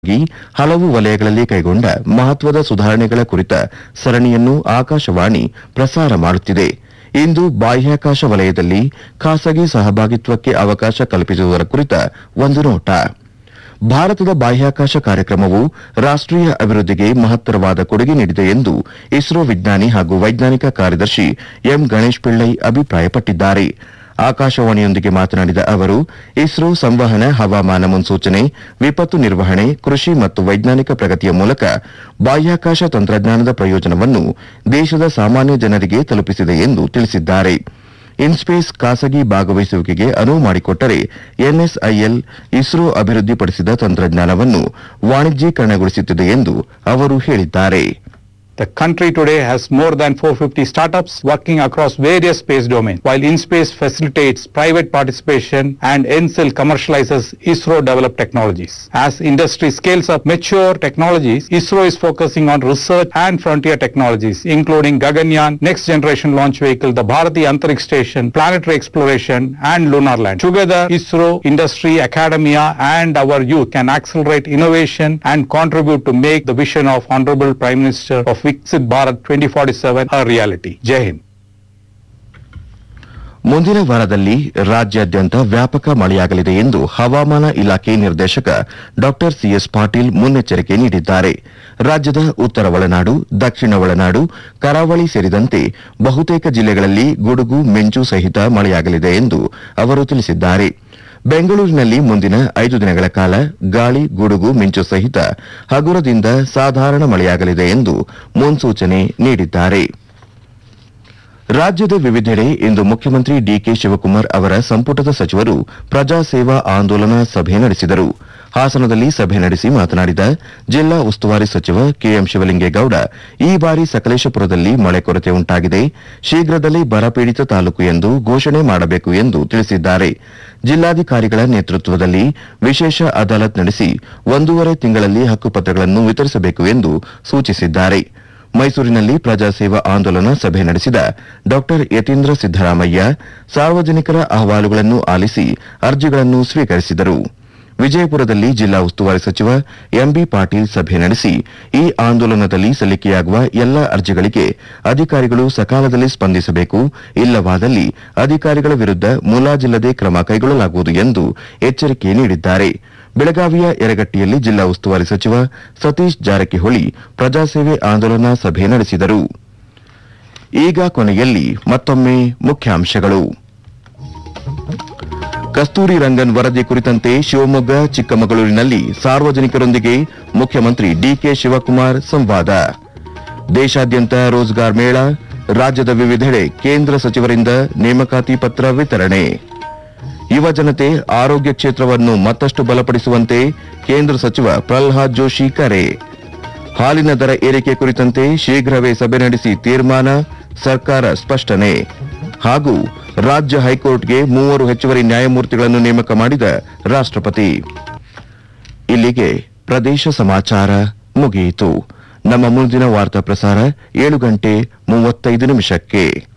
ಗಿ ಹಲವು ವಲಯಗಳಲ್ಲಿ ಕೈಗೊಂಡ ಮಹತ್ವದ ಸುಧಾರಣೆಗಳ ಕುರಿತ ಸರಣಿಯನ್ನು ಆಕಾಶವಾಣಿ ಪ್ರಸಾರ ಮಾಡುತ್ತಿದೆ ಇಂದು ಬಾಹ್ಯಾಕಾಶ ವಲಯದಲ್ಲಿ ಖಾಸಗಿ ಸಹಭಾಗಿತ್ವಕ್ಕೆ ಅವಕಾಶ ಕಲ್ಪಿಸುವುದರ ಕುರಿತ ಒಂದು ನೋಟ ಭಾರತದ ಬಾಹ್ಯಾಕಾಶ ಕಾರ್ಯಕ್ರಮವು ರಾಷ್ಟೀಯ ಅಭಿವೃದ್ಧಿಗೆ ಮಹತ್ತರವಾದ ಕೊಡುಗೆ ನೀಡಿದೆ ಎಂದು ಇಸ್ರೋ ವಿಜ್ಞಾನಿ ಹಾಗೂ ವೈಜ್ಞಾನಿಕ ಕಾರ್ಯದರ್ಶಿ ಎಂ ಗಣೇಶ್ ಪಿಳ್ಳೈ ಅಭಿಪ್ರಾಯಪಟ್ಟಿದ್ದಾರೆ ಆಕಾಶವಾಣಿಯೊಂದಿಗೆ ಮಾತನಾಡಿದ ಅವರು ಇಸ್ರೋ ಸಂವಹನ ಹವಾಮಾನ ಮುನ್ಸೂಚನೆ ವಿಪತ್ತು ನಿರ್ವಹಣೆ ಕೃಷಿ ಮತ್ತು ವೈಜ್ಞಾನಿಕ ಪ್ರಗತಿಯ ಮೂಲಕ ಬಾಹ್ಯಾಕಾಶ ತಂತ್ರಜ್ಞಾನದ ಪ್ರಯೋಜನವನ್ನು ದೇಶದ ಸಾಮಾನ್ಯ ಜನರಿಗೆ ತಲುಪಿಸಿದೆ ಎಂದು ತಿಳಿಸಿದ್ದಾರೆ ಇನ್ಸ್ಪೇಸ್ ಖಾಸಗಿ ಭಾಗವಹಿಸುವಿಕೆಗೆ ಅನುವು ಮಾಡಿಕೊಟ್ಟರೆ ಎನ್ಎಸ್ಐಎಲ್ ಇಸ್ರೋ ಅಭಿವೃದ್ಧಿಪಡಿಸಿದ ತಂತ್ರಜ್ಞಾನವನ್ನು ವಾಣಿಜ್ಯೀಕರಣಗೊಳಿಸುತ್ತಿದೆ ಎಂದು ಅವರು ಹೇಳಿದ್ದಾರೆ The country today has more than 450 startups working across various space domains, while InSpace facilitates private participation and NCIL commercializes ISRO-developed technologies. As industry scales up mature technologies, ISRO is focusing on research and frontier technologies, including Gaganyaan, next generation launch vehicle, the Bharati Antariksh Station, planetary exploration, and lunar land. Together, ISRO, industry, academia, and our youth can accelerate innovation and contribute to make the vision of Honorable Prime Minister of Viksit Bharat 2047 a reality. Jai Hind. ಮುಂದಿನ ವಾರದಲ್ಲಿ ರಾಜ್ಯಾದ್ಯಂತ ವ್ಯಾಪಕ ಮಳೆಯಾಗಲಿದೆ ಎಂದು ಹವಾಮಾನ ಇಲಾಖೆ ನಿರ್ದೇಶಕ ಡಾ ಸಿಎಸ್ ಪಾಟೀಲ್ ಮುನ್ನೆಚ್ಚರಿಕೆ ನೀಡಿದ್ದಾರೆ ರಾಜ್ಯದ ಉತ್ತರ ಒಳನಾಡು ದಕ್ಷಿಣ ಒಳನಾಡು ಕರಾವಳಿ ಸೇರಿದಂತೆ ಬಹುತೇಕ ಜಿಲ್ಲೆಗಳಲ್ಲಿ ಗುಡುಗು ಮಿಂಚು ಸಹಿತ ಮಳೆಯಾಗಲಿದೆ ಎಂದು ಅವರು ತಿಳಿಸಿದ್ದಾರೆ ಬೆಂಗಳೂರಿನಲ್ಲಿ ಮುಂದಿನ ಐದು ದಿನಗಳ ಕಾಲ ಗಾಳಿ ಗುಡುಗು ಮಿಂಚು ಸಹಿತ ಹಗುರದಿಂದ ಸಾಧಾರಣ ಮಳೆಯಾಗಲಿದೆ ಎಂದು ಮುನ್ಸೂಚನೆ ನೀಡಿದ್ದಾರೆ ರಾಜ್ಯದ ವಿವಿಧೆಡೆ ಇಂದು ಮುಖ್ಯಮಂತ್ರಿ ಡಿಕೆ ಶಿವಕುಮಾರ್ ಅವರ ಸಂಪುಟದ ಸಚಿವರು ಪ್ರಜಾ ಸೇವಾ ಆಂದೋಲನ ಸಭೆ ನಡೆಸಿದರು ಹಾಸನದಲ್ಲಿ ಸಭೆ ನಡೆಸಿ ಮಾತನಾಡಿದ ಜಿಲ್ಲಾ ಉಸ್ತುವಾರಿ ಸಚಿವ ಕೆಎಂ ಶಿವಲಿಂಗೇಗೌಡ ಈ ಬಾರಿ ಸಕಲೇಶಪುರದಲ್ಲಿ ಮಳೆ ಕೊರತೆ ಉಂಟಾಗಿದೆ ಶೀಘ್ರದಲ್ಲೇ ಬರಪೀಡಿತ ತಾಲೂಕು ಎಂದು ಘೋಷಣೆ ಮಾಡಬೇಕು ಎಂದು ತಿಳಿಸಿದ್ದಾರೆ ಜಿಲ್ಲಾಧಿಕಾರಿಗಳ ನೇತೃತ್ವದಲ್ಲಿ ವಿಶೇಷ ಅದಾಲತ್ ನಡೆಸಿ ಒಂದೂವರೆ ತಿಂಗಳಲ್ಲಿ ಹಕ್ಕುಪತ್ರಗಳನ್ನು ವಿತರಿಸಬೇಕು ಎಂದು ಸೂಚಿಸಿದ್ದಾರೆ ಮೈಸೂರಿನಲ್ಲಿ ಪ್ರಜಾ ಸೇವಾ ಆಂದೋಲನ ಸಭೆ ನಡೆಸಿದ ಡಾ ಯತೀಂದ್ರ ಸಿದ್ದರಾಮಯ್ಯ ಸಾರ್ವಜನಿಕರ ಅಹವಾಲುಗಳನ್ನು ಆಲಿಸಿ ಅರ್ಜಿಗಳನ್ನು ಸ್ವೀಕರಿಸಿದರು ವಿಜಯಪುರದಲ್ಲಿ ಜಿಲ್ಲಾ ಉಸ್ತುವಾರಿ ಸಚಿವ ಎಂಬಿ ಪಾಟೀಲ್ ಸಭೆ ನಡೆಸಿ ಈ ಆಂದೋಲನದಲ್ಲಿ ಸಲ್ಲಿಕೆಯಾಗುವ ಎಲ್ಲ ಅರ್ಜಿಗಳಿಗೆ ಅಧಿಕಾರಿಗಳು ಸಕಾಲದಲ್ಲಿ ಸ್ಪಂದಿಸಬೇಕು ಇಲ್ಲವಾದಲ್ಲಿ ಅಧಿಕಾರಿಗಳ ವಿರುದ್ಧ ಮುಲಾಜಿಲ್ಲದೆ ಕ್ರಮ ಕೈಗೊಳ್ಳಲಾಗುವುದು ಎಂದು ಎಚ್ಚರಿಕೆ ನೀಡಿದ್ದಾರೆ ಬೆಳಗಾವಿಯ ಯರಗಟ್ಟಿಯಲ್ಲಿ ಜಿಲ್ಲಾ ಉಸ್ತುವಾರಿ ಸಚಿವ ಸತೀಶ್ ಜಾರಕಿಹೊಳಿ ಪ್ರಜಾಸೇವೆ ಆಂದೋಲನ ಸಭೆ ನಡೆಸಿದರು ಈಗ ಕೊನೆಯಲ್ಲಿ ಮತ್ತೊಮ್ಮೆ ಮುಖ್ಯಾಂಶಗಳು ಕಸ್ತೂರಿ ರಂಗನ್ ವರದಿ ಕುರಿತಂತೆ ಶಿವಮೊಗ್ಗ ಚಿಕ್ಕಮಗಳೂರಿನಲ್ಲಿ ಸಾರ್ವಜನಿಕರೊಂದಿಗೆ ಮುಖ್ಯಮಂತ್ರಿ ಡಿಕೆ ಶಿವಕುಮಾರ್ ಸಂವಾದ ದೇಶಾದ್ಯಂತ ರೋಜ್ಗಾರ್ ಮೇಳ ರಾಜ್ಯದ ವಿವಿಧೆಡೆ ಕೇಂದ್ರ ಸಚಿವರಿಂದ ನೇಮಕಾತಿ ಪತ್ರ ವಿತರಣೆ ಯುವ ಜನತೆ ಆರೋಗ್ಯ ಕ್ಷೇತ್ರವನ್ನು ಮತ್ತಷ್ಟು ಬಲಪಡಿಸುವಂತೆ ಕೇಂದ್ರ ಸಚಿವ ಪ್ರಲ್ಹಾದ್ ಜೋಶಿ ಕರೆ ಹಾಲಿನ ದರ ಏರಿಕೆ ಕುರಿತಂತೆ ಶೀಘ್ರವೇ ಸಭೆ ನಡೆಸಿ ತೀರ್ಮಾನ ಸರ್ಕಾರ ಸ್ಪಷ್ಟನೆ ಹಾಗೂ ರಾಜ್ಯ ಹೈಕೋರ್ಟ್ಗೆ ಮೂವರು ಹೆಚ್ಚುವರಿ ನ್ಯಾಯಮೂರ್ತಿಗಳನ್ನು ನೇಮಕ ಮಾಡಿದ ರಾಷ್ಟ್ರಪತಿ ಇಲ್ಲಿಗೆ ಪ್ರದೇಶ ಸಮಾಚಾರ ಮುಗಿಯಿತು ನಮ್ಮ ಮುಂದಿನ ವಾರ್ತಾ ಪ್ರಸಾರ ಏಳು ಗಂಟೆ ಮೂವತ್ತೈದು ನಿಮಿಷಕ್ಕೆ